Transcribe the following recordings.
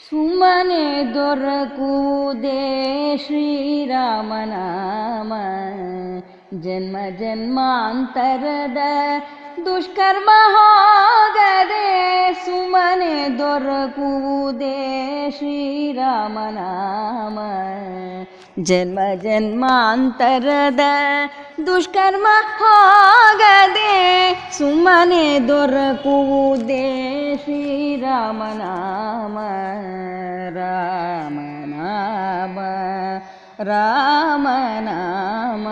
ಸುಮ್ಮನೆ ದೊರಕುವುದೇ ಶ್ರೀರಾಮನಾಮ ಜನ್ಮ ಜನ್ಮಾಂತರದ ದುಷ್ಕರ್ಮ ಹೋಗದೆ ಸುಮ್ಮನೆ ದೊರಕುವುದೇ ಶ್ರೀರಾಮನಾಮ ಜನ್ಮ ಜನ್ಮಾಂತರದ ದುಷ್ಕರ್ಮ ಹೋಗದೆ ಸುಮ್ಮನೆ ದೊರಕುವುದೇ ಶ್ರೀರಾಮನಾಮ ರಾಮನಾಮ ರಾಮನಾಮ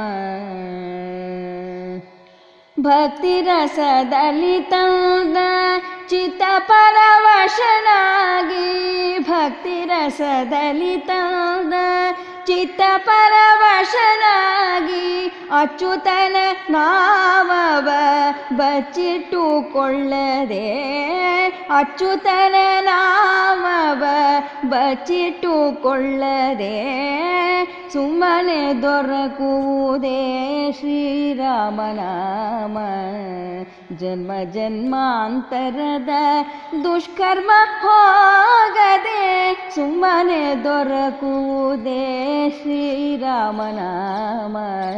ಭಕ್ತಿ ರಸದಲ್ಲಿ ತಂದ ಚಿತ್ತ ಪರವಶನಾಗಿ ಭಕ್ತಿ ರಸದಲ್ಲಿ ತಂದ ಚಿತ್ತ ಪರವಶನಾಗಿ ಅಚ್ಯುತನ ನಾಮವ ಬಚ್ಚಿಟ್ಟುಕೊಳ್ಳದೆ ಅಚ್ಯುತನ ನಾಮವ ಬಚ್ಚಿಟ್ಟುಕೊಳ್ಳದೆ ಸುಮ್ಮನೆ ದೊರಕುವುದೇ ಶ್ರೀರಾಮನಾಮ ಜನ್ಮ ಜನ್ಮಾಂತರದ ದುಷ್ಕರ್ಮ ಹೋಗದೆ ಸುಮ್ಮನೆ ದೊರಕುವುದೇ ಶ್ರೀರಾಮನಾಮ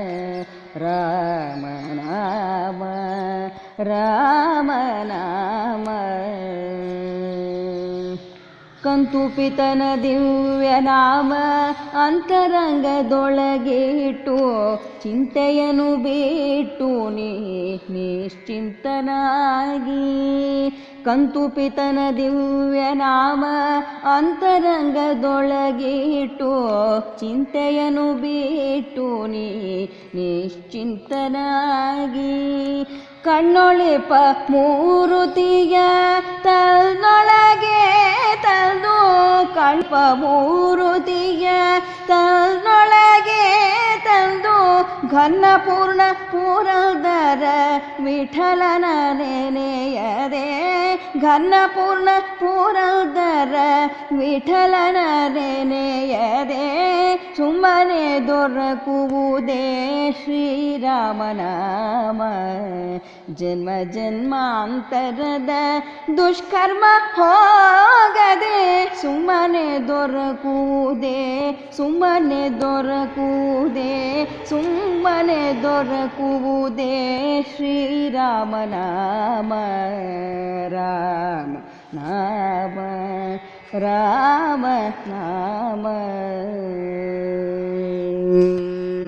ರಾಮನಾಮ ರಾಮನಾಮ ಕಂತುಪಿತನ ದಿವ್ಯ ನಾಮ ಅಂತರಂಗದೊಳಗೆ ಇಟ್ಟು ಚಿಂತೆಯನ್ನು ಬಿಟ್ಟು ನೀ ನಿಶ್ಚಿಂತನಾಗಿ ಕಂತುಪಿತನ ದಿವ್ಯ ನಾಮ ಅಂತರಂಗದೊಳಗೆ ಇಟ್ಟು ಚಿಂತೆಯನ್ನು ಬಿಟ್ಟು ನೀ ನಿಶ್ಚಿಂತನಾಗಿ ಕಣ್ಣೊಳಿಪ ಮೂರುತಿಯ ತನ್ನೊಳಗೆ ತಂದು ಕಲ್ಪ ಮೂರುತಿಯ ತನ್ನೊಳಗೆ ತಂದು ಘನ್ನಪೂರ್ಣ ಪೂರದರ ವಿಠಲನ ನೆನೆಯದೆ ಘನ್ನಪೂರ್ಣ ಪೂರದರ ವಿಠಲನ ನೆನೆಯದೆ ಸುಮ್ಮನೆ ದೊರಕುವುದೇ ಶ್ರೀರಾಮನಾಮ ಜನ್ಮ ಜನ್ಮಾಂತರದ ದುಷ್ಕರ್ಮ ಹೋಗದೆ ಸುಮ್ಮನೆ ದೊರಕುವುದೇ ಸುಮ್ಮನೆ ದೊರಕುವುದೇ ಸುಮ್ಮನೆ ದೊರಕುವುದೇ ಶ್ರೀರಾಮನಾಮ ರಾಮ ನಾಮ ರಾಮ ನಾಮ